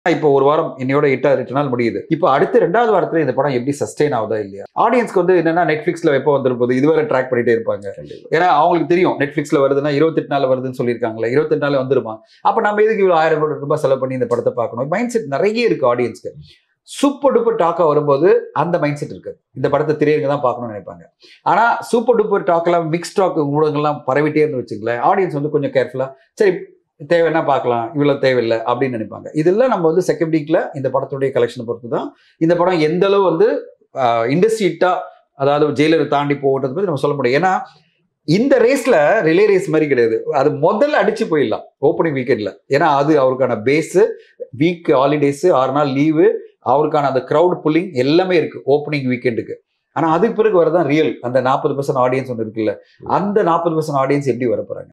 இப்போ ஒரு வாரம் இன்னையோட எட்டா ரெண்டு நாள் முடியுது இப்போ அடுத்த ரெண்டாவது வாரத்துல இந்த படம் எப்படி சஸ்டெயின் ஆகுதா இல்லையா ஆடியன்ஸ்க்கு வந்து என்னன்னா நெட்ஃபிளிக்ஸ்ல எப்போ வந்துருப்போது இதுவரை ட்ராக் பண்ணிட்டே இருப்பாங்க கண்டிப்பா ஏன்னா அவங்களுக்கு தெரியும் நெட்ஃபிளிக்ஸ்ல வருதுன்னா இருபத்தெட்டு நாள் வருதுன்னு சொல்லியிருக்காங்களே இருபத்தெட்டு நாள் வந்துருமா அப்ப நம்ம எதுக்கு இவ்வளவு ஆயிரம் கோடி ரூபாய் செலவு பண்ணி இந்த படத்தை பார்க்கணும் மைண்ட் செட் நிறைய இருக்கு ஆடியன்ஸ்க்கு சூப்பர் டூப்பர் டாக்கா வரும்போது அந்த மைண்ட் செட் இருக்கு இந்த படத்தை திரையரங்க தான் பார்க்கணும்னு நினைப்பாங்க ஆனா சூப்பர் டூப்பர் டாக்லாம் மிக்ஸ் டாக் ஊடகங்கள்லாம் பரவிட்டே இருந்து வச்சுங்களேன் ஆடியன்ஸ் வந்து கொஞ்சம் கேர்ஃபுல்லா சரி தேவைன்னா பார்க்கலாம் இவ்வளவு தேவையில்லை அப்படின்னு நினைப்பாங்க இதெல்லாம் நம்ம வந்து செகண்ட் வீக்ல இந்த படத்துடைய கலெக்ஷனை பொறுத்து தான் இந்த படம் எந்த அளவு வந்து இண்டஸ்ட்ரி ஹிட்டா அதாவது ஜெயிலரை தாண்டி போகிறது பத்தி நம்ம சொல்ல முடியும் ஏன்னா இந்த ரேஸ்ல ரிலே ரேஸ் மாதிரி கிடையாது அது முதல்ல அடிச்சு போயிடலாம் ஓப்பனிங் வீக்கெண்ட்ல ஏன்னா அது அவருக்கான பேஸ் வீக் ஹாலிடேஸ் ஆறு நாள் லீவு அவருக்கான அந்த க்ரௌட் புல்லிங் எல்லாமே இருக்கு ஓப்பனிங் வீக்கெண்டுக்கு ஆனா அதுக்கு பிறகு வரதான் ரியல் அந்த நாற்பது பர்சன்ட் ஆடியன்ஸ் ஒன்று இருக்குல்ல அந்த நாற்பது பர்சன்ட் ஆடியன்ஸ் எப்படி வர போறாங்க